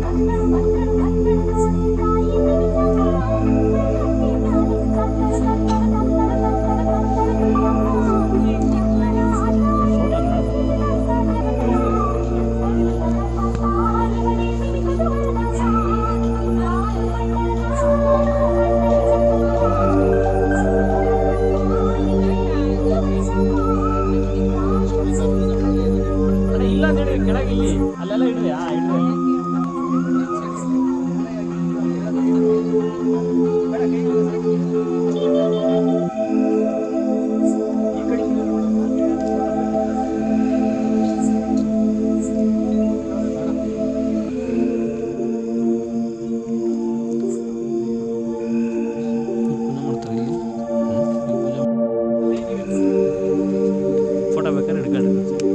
ಅದೇ ಇಲ್ಲ ಅಂತ ಹೇಳಿ ಕೆಳಗೆ ಇಲ್ಲಿ ಅಲ್ಲೆಲ್ಲ ಇಡ್ರಿ ಆ ಇಡ್ರಿ ಫೋಟೋ ಬೇಕಾದ್ರೆ ಹಿಡ್ಕೊಳ್ಳಿ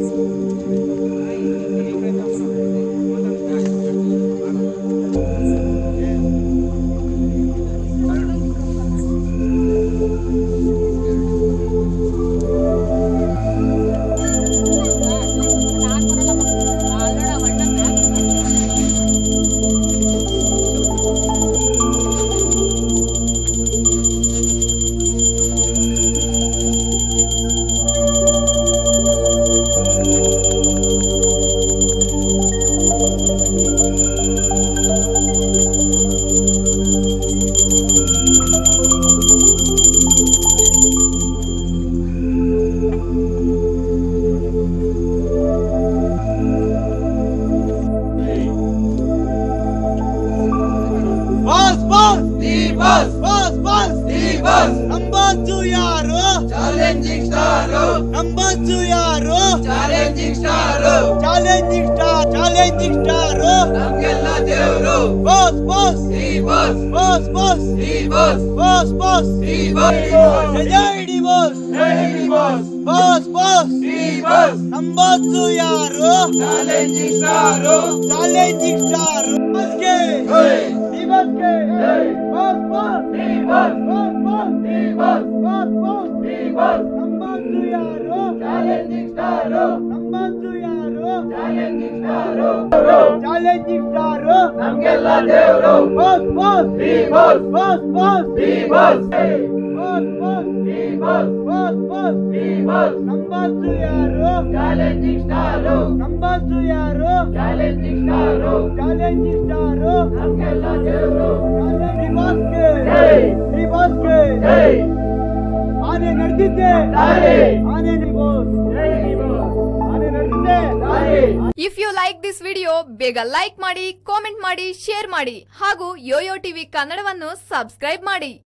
boss boss the boss boss boss the boss numbers ಯಾರು ಚಾಲೆಂಜಿಂಗ್ ಸ್ಟಾರ್ ನಂಬರ್ಸು ಯಾರು challenging star challenging star challenging star ನಮ್ಗೆಲ್ಲ ದೇವರು boss boss the boss boss boss the boss boss boss the boss ಜೈ D boss ಜೈ D boss boss boss the boss numbers ಯಾರು challenging star challenging star ಬಾಸ್ಗೆ the ಬಾಸ್ಗೆ boss boss the boss boss boss the boss boss boss the boss numbers ಯಾರು challenging star numbers ಯಾರು challenging star challenging star ನಮ್ಗೆಲ್ಲ ದೇವರು boss boss the boss boss boss the boss boss boss the boss boss boss the boss numbers ಯಾರು challenging star numbers ಯಾರು challenging star challenging star ನಮ್ಗೆಲ್ಲ ದೇವರು the ಬಾಸ್ಗೆ the ಬಾಸ್ಗೆ ಆನೆ ನಡೆದಿದ್ದೆ ಆನೆ the boss ಆನೆ ನಡೆದಿದ್ದೆ if you like this video ಬೇಗ like ಮಾಡಿ ಕಾಮೆಂಟ್ ಮಾಡಿ ಶೇರ್ ಮಾಡಿ ಹಾಗೂ ಯೋಯೋ ಟಿವಿ ಕನ್ನಡವನ್ನು ಸಬ್ಸ್ಕ್ರೈಬ್ ಮಾಡಿ